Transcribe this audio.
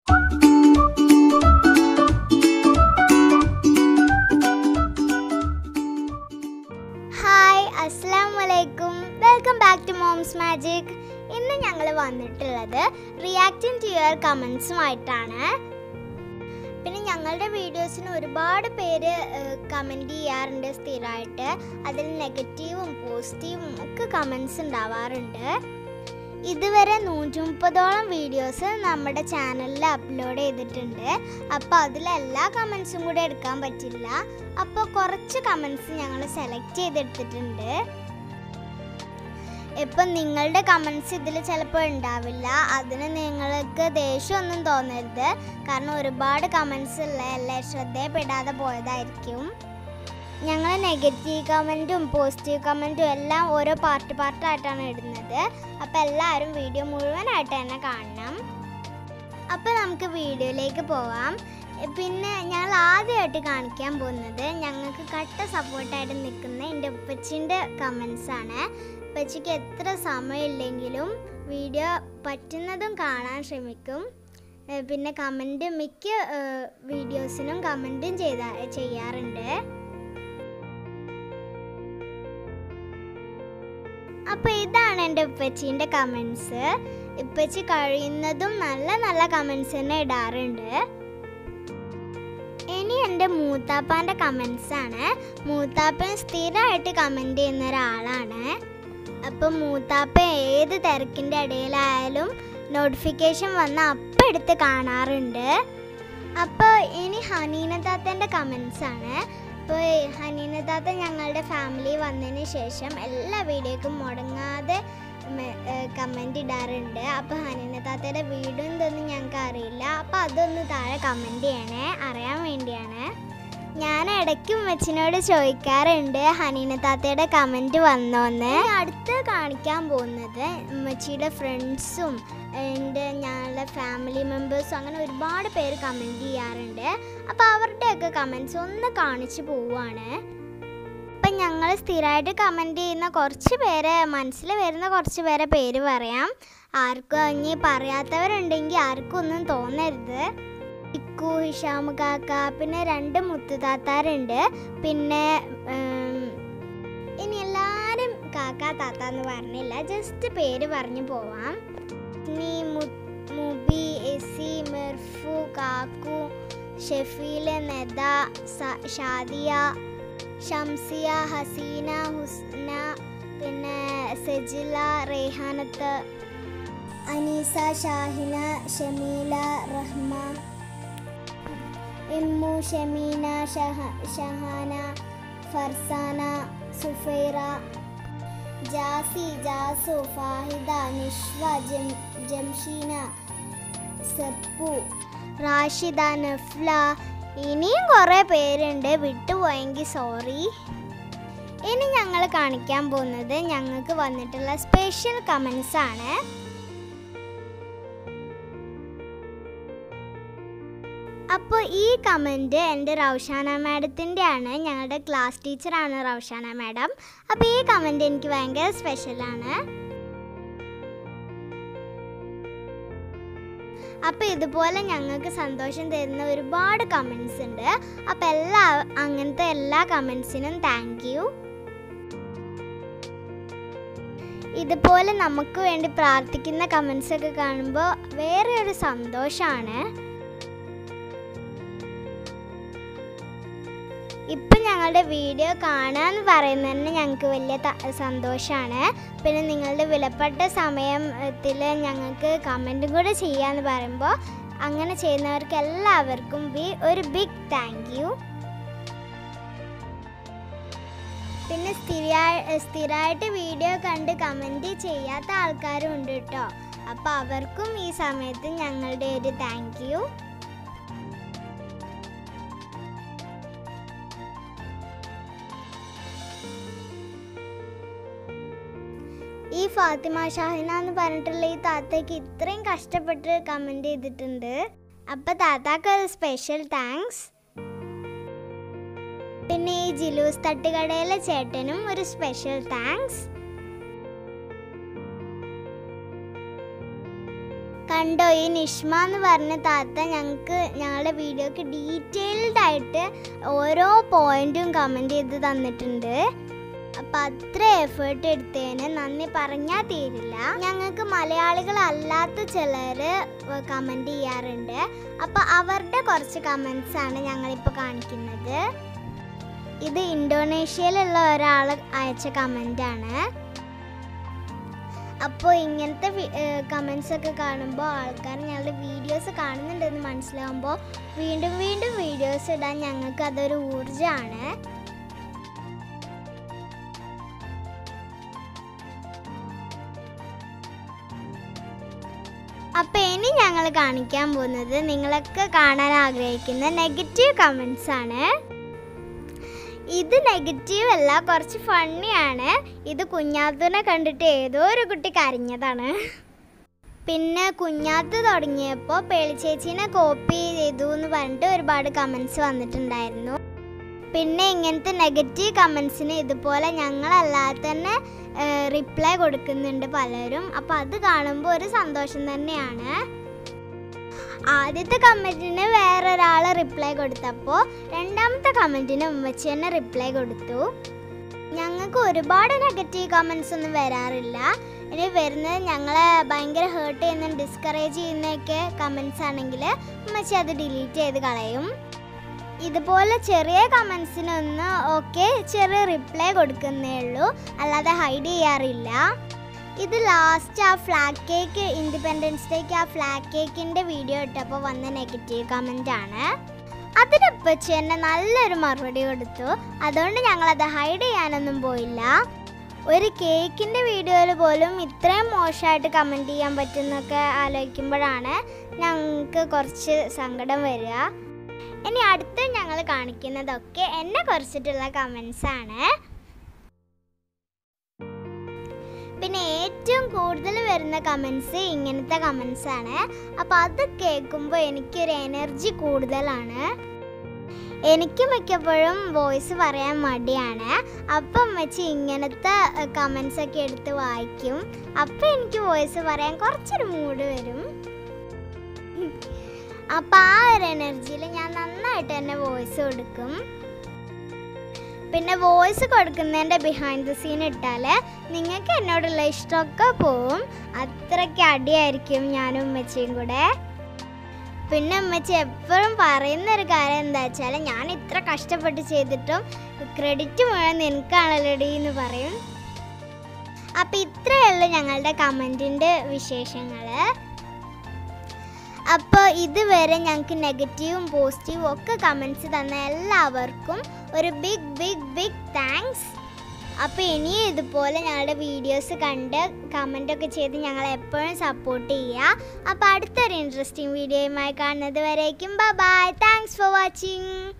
hi അസ്സാം വലൈക്കും welcome back to mom's magic ഇന്ന് ഞങ്ങൾ വന്നിട്ടുള്ളത് റിയാക്ടിങ് ടു യുവർ കമൻസുമായിട്ടാണ് പിന്നെ ഞങ്ങളുടെ വീഡിയോസിന് ഒരുപാട് പേര് കമൻറ്റ് ചെയ്യാറുണ്ട് സ്ഥിരമായിട്ട് അതിൽ നെഗറ്റീവും പോസിറ്റീവും ഒക്കെ കമൻസ് ഉണ്ടാവാറുണ്ട് ഇതുവരെ നൂറ്റി മുപ്പതോളം വീഡിയോസ് നമ്മുടെ ചാനലിൽ അപ്ലോഡ് ചെയ്തിട്ടുണ്ട് അപ്പോൾ അതിൽ എല്ലാ കമൻസും കൂടെ എടുക്കാൻ പറ്റില്ല അപ്പോൾ കുറച്ച് കമൻസ് ഞങ്ങൾ സെലക്ട് ചെയ്തെടുത്തിട്ടുണ്ട് ഇപ്പം നിങ്ങളുടെ കമൻസ് ഇതിൽ ചിലപ്പോൾ ഉണ്ടാവില്ല അതിന് നിങ്ങൾക്ക് ദേഷ്യമൊന്നും തോന്നരുത് കാരണം ഒരുപാട് കമൻസ് ഉള്ള എല്ലാം ശ്രദ്ധയപ്പെടാതെ പോയതായിരിക്കും ഞങ്ങൾ നെഗറ്റീവ് കമൻറ്റും പോസിറ്റീവ് കമൻറ്റും എല്ലാം ഓരോ പാർട്ട് പാർട്ടായിട്ടാണ് ഇടുന്നത് അപ്പോൾ എല്ലാവരും വീഡിയോ മുഴുവനായിട്ട് തന്നെ കാണണം അപ്പോൾ നമുക്ക് വീഡിയോയിലേക്ക് പോവാം പിന്നെ ഞങ്ങൾ ആദ്യമായിട്ട് കാണിക്കാൻ പോകുന്നത് ഞങ്ങൾക്ക് കട്ട സപ്പോർട്ടായിട്ട് നിൽക്കുന്ന എൻ്റെ ഉപ്പച്ചിൻ്റെ കമൻസ് ആണ് ഉപ്പച്ചിക്ക് എത്ര സമയമില്ലെങ്കിലും വീഡിയോ പറ്റുന്നതും കാണാൻ ശ്രമിക്കും ഏ, പിന്നെ കമൻറ്റ് മിക്ക വീഡിയോസിനും കമൻറ്റും ചെയ്താ ചെയ്യാറുണ്ട് അപ്പോൾ ഇതാണ് എൻ്റെ ഉപ്പച്ചീൻ്റെ കമൻസ് ഉപ്പച്ചി കഴിയുന്നതും നല്ല നല്ല കമൻസ് തന്നെ ഇടാറുണ്ട് ഇനി എൻ്റെ മൂത്താപ്പാൻ്റെ കമൻസ് ആണ് മൂത്താപ്പൻ സ്ഥിരമായിട്ട് കമൻറ്റ് ചെയ്യുന്ന ഒരാളാണ് അപ്പം മൂത്താപ്പ ഏത് തിരക്കിൻ്റെ ഇടയിലായാലും നോട്ടിഫിക്കേഷൻ വന്ന അപ്പം എടുത്ത് കാണാറുണ്ട് അപ്പോൾ ഇനി ഹനീന താത്തൻ്റെ കമൻസ് ആണ് അപ്പോൾ ഹനീന താത്ത ഞങ്ങളുടെ ഫാമിലി വന്നതിന് ശേഷം എല്ലാ വീഡിയോക്കും മുടങ്ങാതെ കമൻ്റ് ഇടാറുണ്ട് അപ്പോൾ ഹനീന താത്തയുടെ വീടും ഇതൊന്നും ഞങ്ങൾക്ക് അറിയില്ല അപ്പോൾ അതൊന്ന് താഴെ കമൻറ്റ് ചെയ്യണേ അറിയാൻ വേണ്ടിയാണ് ഞാൻ ഇടയ്ക്ക് ഉമ്മച്ചിനോട് ചോദിക്കാറുണ്ട് ഹനീന താത്തയുടെ കമൻറ്റ് വന്നോന്ന് അടുത്ത് കാണിക്കാൻ പോകുന്നത് ഉമ്മച്ചിയുടെ ഫ്രണ്ട്സും എൻ്റെ ഞങ്ങളുടെ ഫാമിലി മെമ്പേഴ്സും അങ്ങനെ ഒരുപാട് പേര് കമൻറ്റ് ചെയ്യാറുണ്ട് അപ്പോൾ അവരുടെയൊക്കെ കമൻസ് ഒന്ന് കാണിച്ചു പോവുകയാണ് അപ്പം ഞങ്ങൾ സ്ഥിരമായിട്ട് കമൻറ്റ് ചെയ്യുന്ന കുറച്ച് പേരെ മനസ്സിൽ വരുന്ന കുറച്ച് പേരെ പേര് പറയാം ആർക്കും ഇനി പറയാത്തവരുണ്ടെങ്കിൽ ആർക്കും ഒന്നും തോന്നരുത് ഇക്കു ഹിഷാം കാക്ക പിന്നെ രണ്ട് മുത്തുതാത്താരുണ്ട് പിന്നെ ഉം, ഇനി എല്ലാവരും കാക്ക താത്ത എന്ന് പറഞ്ഞില്ല ജസ്റ്റ് പേര് പറഞ്ഞു പോവാം ഇനി മു- മുബി എസി മിർഫു കാക്കു ഷെഫീൽ നെദ സ- ഷാദിയ ഷംസിയ ഹസീന ഹുസ്ന പിന്നെ സെജില റേഹാനത്ത് അനീസ ഷാഹിന ഷമീല റഹ്മ ഇമ്മു ഷമീന ഷഹ ഷഹാന ഫർസാന സുഫൈറ ജാസി ജാസു ഫാഹിദ നിഷ്വ ജം ജംഷീന സെപ്പു റാഷിദ നഫ്ല ഇനിയും കുറേ പേരുണ്ട് വിട്ടുപോയെങ്കിൽ സോറി ഇനി ഞങ്ങൾ കാണിക്കാൻ പോകുന്നത് ഞങ്ങൾക്ക് വന്നിട്ടുള്ള സ്പെഷ്യൽ കമൻസ് ആണ് അപ്പോൾ ഈ കമൻറ്റ് എൻ്റെ റൗഷാന മാഡത്തിൻ്റെ ആണ് ഞങ്ങളുടെ ക്ലാസ് ടീച്ചറാണ് റൗഷാന മാഡം അപ്പോൾ ഈ കമൻറ്റ് എനിക്ക് ഭയങ്കര സ്പെഷ്യലാണ് അപ്പോൾ ഇതുപോലെ ഞങ്ങൾക്ക് സന്തോഷം തരുന്ന ഒരുപാട് കമൻസ് ഉണ്ട് അപ്പോൾ എല്ലാ അങ്ങനത്തെ എല്ലാ കമൻസിനും താങ്ക് യു ഇതുപോലെ നമുക്ക് വേണ്ടി പ്രാർത്ഥിക്കുന്ന കമൻസ് ഒക്കെ കാണുമ്പോൾ വേറെ ഒരു സന്തോഷമാണ് ഇപ്പം ഞങ്ങളുടെ വീഡിയോ കാണാന്ന് പറയുന്നത് തന്നെ ഞങ്ങൾക്ക് വലിയ സന്തോഷമാണ് പിന്നെ നിങ്ങളുടെ വിലപ്പെട്ട സമയത്തിൽ ഞങ്ങൾക്ക് കമൻറ്റും കൂടെ ചെയ്യാന്ന് പറയുമ്പോൾ അങ്ങനെ ചെയ്യുന്നവർക്ക് എല്ലാവർക്കും ബി ഒരു ബിഗ് താങ്ക് യു പിന്നെ സ്ഥിരാ സ്ഥിരമായിട്ട് വീഡിയോ കണ്ട് കമൻറ്റ് ചെയ്യാത്ത ആൾക്കാരും ഉണ്ട് കേട്ടോ അപ്പോൾ അവർക്കും ഈ സമയത്ത് ഞങ്ങളുടെ ഒരു താങ്ക് യു ഈ ഫാത്തിമ ഷാഹിന എന്ന് പറഞ്ഞിട്ടുള്ള ഈ താത്തയ്ക്ക് ഇത്രയും കഷ്ടപ്പെട്ട് കമൻറ്റ് ചെയ്തിട്ടുണ്ട് അപ്പം താത്താക്ക് ഒരു സ്പെഷ്യൽ താങ്ക്സ് പിന്നെ ഈ ജിലൂസ് തട്ടുകടയിലെ ചേട്ടനും ഒരു സ്പെഷ്യൽ താങ്ക്സ് കണ്ടോ ഈ നിഷ്മ എന്ന് പറഞ്ഞ താത്ത ഞങ്ങൾക്ക് ഞങ്ങളുടെ വീഡിയോക്ക് ഡീറ്റെയിൽഡ് ആയിട്ട് ഓരോ പോയിന്റും കമൻറ്റ് ചെയ്ത് തന്നിട്ടുണ്ട് അപ്പം അത്ര എഫേർട്ട് എടുത്തതിന് നന്ദി പറഞ്ഞാൽ തീരില്ല ഞങ്ങൾക്ക് മലയാളികളല്ലാത്ത ചിലർ കമൻറ്റ് ചെയ്യാറുണ്ട് അപ്പോൾ അവരുടെ കുറച്ച് കമൻസ് ആണ് ഞങ്ങളിപ്പോൾ കാണിക്കുന്നത് ഇത് ഇന്തോനേഷ്യയിലുള്ള ഒരാൾ അയച്ച കമൻ്റ് ആണ് അപ്പോൾ ഇങ്ങനത്തെ കമൻസ് ഒക്കെ കാണുമ്പോൾ ആൾക്കാർ ഞങ്ങളുടെ വീഡിയോസ് കാണുന്നുണ്ടെന്ന് മനസ്സിലാവുമ്പോൾ വീണ്ടും വീണ്ടും വീഡിയോസ് ഇടാൻ ഞങ്ങൾക്ക് അതൊരു ഊർജ്ജമാണ് അപ്പോൾ ഇനി ഞങ്ങൾ കാണിക്കാൻ പോകുന്നത് നിങ്ങളൊക്കെ കാണാൻ ആഗ്രഹിക്കുന്ന നെഗറ്റീവ് കമൻസ് ആണ് ഇത് നെഗറ്റീവ് അല്ല കുറച്ച് ഫണ്ണിയാണ് ഇത് കുഞ്ഞാത്തൂനെ കണ്ടിട്ട് ഏതോ ഒരു കുട്ടി കരഞ്ഞതാണ് പിന്നെ കുഞ്ഞാത്ത് തുടങ്ങിയപ്പോൾ പേളിച്ചേച്ചീനെ കോപ്പി ചെയ്തു എന്ന് പറഞ്ഞിട്ട് ഒരുപാട് കമൻസ് വന്നിട്ടുണ്ടായിരുന്നു പിന്നെ ഇങ്ങനത്തെ നെഗറ്റീവ് കമൻസിന് ഇതുപോലെ ഞങ്ങളല്ലാതെ തന്നെ റിപ്ലൈ കൊടുക്കുന്നുണ്ട് പലരും അപ്പോൾ അത് കാണുമ്പോൾ ഒരു സന്തോഷം തന്നെയാണ് ആദ്യത്തെ കമൻറ്റിന് വേറൊരാൾ റിപ്ലൈ കൊടുത്തപ്പോൾ രണ്ടാമത്തെ കമൻറ്റിന് ഉമ്മച്ചി തന്നെ റിപ്ലൈ കൊടുത്തു ഞങ്ങൾക്ക് ഒരുപാട് നെഗറ്റീവ് കമൻസ് ഒന്നും വരാറില്ല ഇനി വരുന്നത് ഞങ്ങളെ ഭയങ്കര ഹേർട്ട് ചെയ്യുന്ന ഡിസ്കറേജ് ചെയ്യുന്നതൊക്കെ കമൻസ് ആണെങ്കിൽ ഉമ്മച്ചി അത് ഡിലീറ്റ് ചെയ്ത് കളയും ഇതുപോലെ ചെറിയ കമൻസിനൊന്ന് ഓക്കെ ചെറിയ റിപ്ലൈ കൊടുക്കുന്നേ ഉള്ളൂ അല്ലാതെ ഹൈഡ് ചെയ്യാറില്ല ഇത് ലാസ്റ്റ് ആ ഫ്ലാഗ് കേക്ക് ഇൻഡിപെൻഡൻസ് ഡേക്ക് ആ ഫ്ലാഗ് കേക്കിൻ്റെ വീഡിയോ ഇട്ടപ്പോൾ വന്ന നെഗറ്റീവ് കമൻ്റ് ആണ് അതിനൊപ്പച്ച് തന്നെ നല്ലൊരു മറുപടി കൊടുത്തു അതുകൊണ്ട് ഞങ്ങളത് ഹൈഡ് ചെയ്യാനൊന്നും പോയില്ല ഒരു കേക്കിൻ്റെ വീഡിയോയിൽ പോലും ഇത്രയും മോശമായിട്ട് കമൻറ്റ് ചെയ്യാൻ പറ്റുന്നൊക്കെ ആലോചിക്കുമ്പോഴാണ് ഞങ്ങൾക്ക് കുറച്ച് സങ്കടം വരിക ഇനി അടുത്ത് ഞങ്ങൾ കാണിക്കുന്നതൊക്കെ എന്നെ കുറിച്ചിട്ടുള്ള കമൻസ് ആണ് പിന്നെ ഏറ്റവും കൂടുതൽ വരുന്ന കമൻസ് ഇങ്ങനത്തെ കമൻസ് ആണ് അപ്പോൾ അത് കേൾക്കുമ്പോൾ എനിക്കൊരു എനർജി കൂടുതലാണ് എനിക്ക് മിക്കപ്പോഴും വോയിസ് പറയാൻ മടിയാണ് അപ്പം വെച്ച് ഇങ്ങനത്തെ കമൻസ് ഒക്കെ എടുത്ത് വായിക്കും അപ്പം എനിക്ക് വോയിസ് പറയാൻ കുറച്ചൊരു മൂഡ് വരും അപ്പം ആ ഒരു എനർജിയിൽ ഞാൻ നന്നായിട്ട് തന്നെ വോയിസ് കൊടുക്കും പിന്നെ വോയിസ് കൊടുക്കുന്നതിൻ്റെ ബിഹൈൻഡ് ദ സീൻ ഇട്ടാൽ നിങ്ങൾക്ക് എന്നോടുള്ള ഇഷ്ടമൊക്കെ പോവും അത്രയ്ക്ക് അടിയായിരിക്കും ഞാനും ഉമ്മച്ചിയും കൂടെ പിന്നെ ഉമ്മച്ചി എപ്പോഴും പറയുന്ന ഒരു കാര്യം എന്താ വെച്ചാൽ ഞാൻ ഇത്ര കഷ്ടപ്പെട്ട് ചെയ്തിട്ടും ക്രെഡിറ്റ് മുഴുവൻ നിനക്കാണല്ലോടി എന്ന് പറയും അപ്പം ഇത്രയേ ഉള്ളൂ ഞങ്ങളുടെ കമൻറ്റിൻ്റെ വിശേഷങ്ങൾ അപ്പോൾ ഇതുവരെ ഞങ്ങൾക്ക് നെഗറ്റീവും പോസിറ്റീവും ഒക്കെ കമൻസ് തന്ന എല്ലാവർക്കും ഒരു ബിഗ് ബിഗ് ബിഗ് താങ്ക്സ് അപ്പോൾ ഇനിയും ഇതുപോലെ ഞങ്ങളുടെ വീഡിയോസ് കണ്ട് കമൻ്റൊക്കെ ചെയ്ത് ഞങ്ങളെ എപ്പോഴും സപ്പോർട്ട് ചെയ്യുക അപ്പോൾ അടുത്തൊരു ഇൻട്രസ്റ്റിംഗ് വീഡിയോയുമായി കാണുന്നത് വരേക്കും ബൈ താങ്ക്സ് ഫോർ വാച്ചിങ്